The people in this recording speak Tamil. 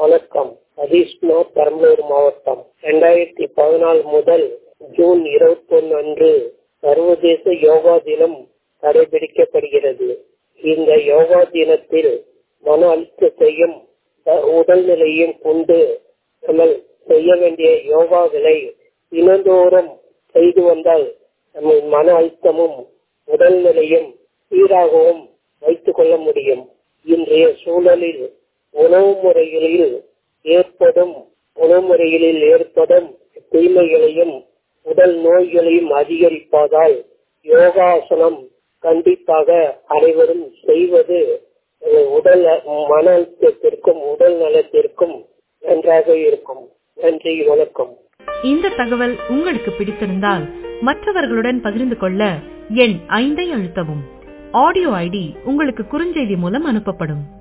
வணக்கம் சதீஷ்குமார் பெரம்பலூர் மாவட்டம் இரண்டாயிரத்தி பதினாலு முதல் ஜூன் இருபத்தி ஒன்று அன்று சர்வதேச யோகா தினம் கடைபிடிக்கப்படுகிறது இந்த யோகா தினத்தில் மன அழுத்தத்தையும் உடல்நிலையும் கொண்டு நம்ம செய்ய வேண்டிய யோகாக்களை தினந்தோறும் செய்து வந்தால் நம்ம மன அழுத்தமும் உடல்நிலையும் சீராகவும் வைத்துக் கொள்ள முடியும் இன்றைய சூழலில் உணவு முறைகளில் ஏற்படும் உணவு முறைகளில் ஏற்படும் தீமைகளையும் உடல் நோய்களையும் அதிகரிப்பதால் யோகாசனம் கண்டிப்பாக அனைவரும் செய்வது உடல் மன அழுத்தத்திற்கும் உடல் நலத்திற்கும் நன்றாக இருக்கும் நன்றி வணக்கம் இந்த தகவல் உங்களுக்கு பிடித்திருந்தால் மற்றவர்களுடன் பகிர்ந்து கொள்ள எண் ஐந்தை அழுத்தவும் ஆடியோ ஐடி உங்களுக்கு குறுஞ்செய்தி மூலம் அனுப்பப்படும்